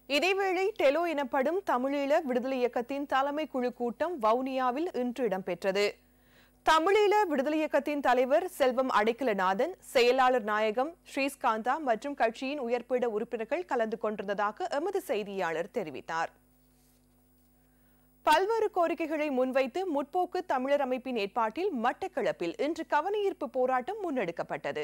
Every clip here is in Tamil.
இதேவேளை டெலோ எனப்படும் தமிழீழ விடுதலை இயக்கத்தின் தலைமை குழு கூட்டம் வவுனியாவில் இன்று இடம்பெற்றது தமிழீழ விடுதலை இயக்கத்தின் தலைவர் செல்வம் அடைக்கலநாதன் செயலாளர் நாயகம் ஸ்ரீஸ்காந்தா மற்றும் கட்சியின் உயர்பீட உறுப்பினர்கள் கலந்து கொண்டிருந்ததாக எமது செய்தியாளர் தெரிவித்தார் பல்வேறு கோரிக்கைகளை முன்வைத்து முற்போக்கு தமிழர் அமைப்பின் ஏற்பாட்டில் மட்டக்களப்பில் இன்று கவனஈர்ப்பு போராட்டம் முன்னெடுக்கப்பட்டது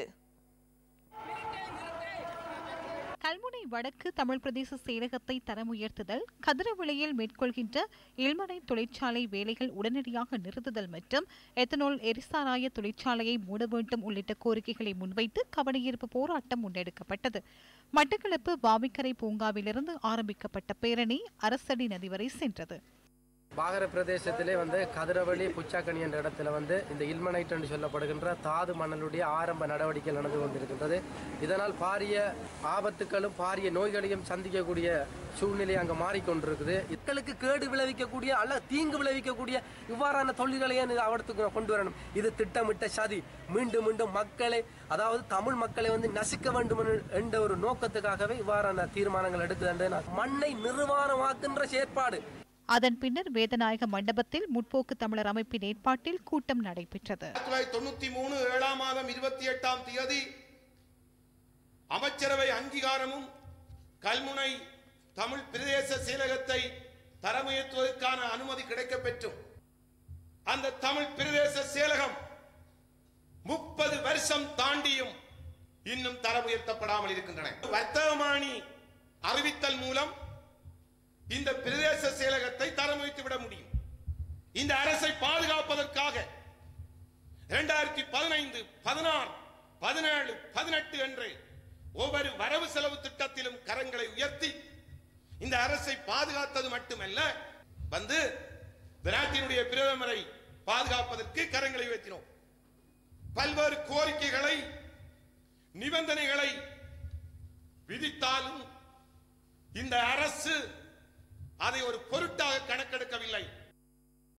கல்முனை வடக்கு தமிழ் பிரதேச செயலகத்தை தரம் உயர்த்துதல் கதிரவிளையில் மேற்கொள்கின்ற இல்மனை தொழிற்சாலை வேலைகள் உடனடியாக நிறுத்துதல் மற்றும் எத்தனால் எரிசாராய தொழிற்சாலையை மூட வேண்டும் உள்ளிட்ட கோரிக்கைகளை முன்வைத்து கவனஈர்ப்பு போராட்டம் முன்னெடுக்கப்பட்டது மட்டக்களப்பு வாமிக்கரை பூங்காவிலிருந்து ஆரம்பிக்கப்பட்ட பேரணி அரசடி நதி வரை சென்றது பாகர பிரதேசத்திலே வந்து கதிரவழி புச்சாக்கணி என்ற இடத்துல வந்து இந்த இல்மனைட் என்று சொல்லப்படுகின்ற தாது மணலுடைய ஆரம்ப நடவடிக்கை நடந்து கொண்டிருக்கின்றது இதனால் பாரிய ஆபத்துக்களும் பாரிய நோய்களையும் சந்திக்கக்கூடிய சூழ்நிலை அங்கே மாறிக்கொண்டிருக்குது மக்களுக்கு கேடு விளைவிக்கக்கூடிய அல்ல தீங்கு விளைவிக்கக்கூடிய இவ்வாறான தொழில்களையே அவடத்துக்கு கொண்டு வரணும் இது திட்டமிட்ட சதி மீண்டும் மீண்டும் மக்களை அதாவது தமிழ் மக்களை வந்து நசிக்க வேண்டும் என்ற ஒரு நோக்கத்துக்காகவே இவ்வாறான தீர்மானங்கள் எடுக்குது மண்ணை நிர்வாணமாக்குன்ற செயற்பாடு அதன் பின்னர் வேதநாயக மண்டபத்தில் முற்போக்கு தமிழர் அமைப்பின் ஏற்பாட்டில் கூட்டம் நடைபெற்றது ஆயிரத்தி தொள்ளாயிரத்தி தொண்ணூத்தி மூணு ஏழாம் மாதம் இருபத்தி எட்டாம் தேதி அமைச்சரவை அங்கீகாரமும் கல்முனை தமிழ் பிரதேச செயலகத்தை தரமுயர்த்துவதற்கான அனுமதி கிடைக்கப் பெற்றும் அந்த தமிழ் பிரதேச செயலகம் முப்பது வருஷம் தாண்டியும் இன்னும் தரம் உயர்த்தப்படாமல் இருக்கின்றன வர்த்தகமானி அறிவித்தல் மூலம் இந்த பிரதேச செயலகத்தை தரம் வைத்து விட முடியும் இந்த அரசை பாதுகாப்பதற்காக இரண்டாயிரத்தி பதினைந்து பதினாறு பதினேழு பதினெட்டு என்று ஒவ்வொரு வரவு செலவு திட்டத்திலும் கரங்களை உயர்த்தி இந்த அரசை பாதுகாத்தது மட்டுமல்ல வந்து இந்த நாட்டினுடைய பிரதமரை பாதுகாப்பதற்கு கரங்களை உயர்த்தினோம் பல்வேறு கோரிக்கைகளை நிபந்தனைகளை விதித்தாலும் இந்த அரசு அதை ஒரு பொருட்டாக கணக்கெடுக்கவில்லை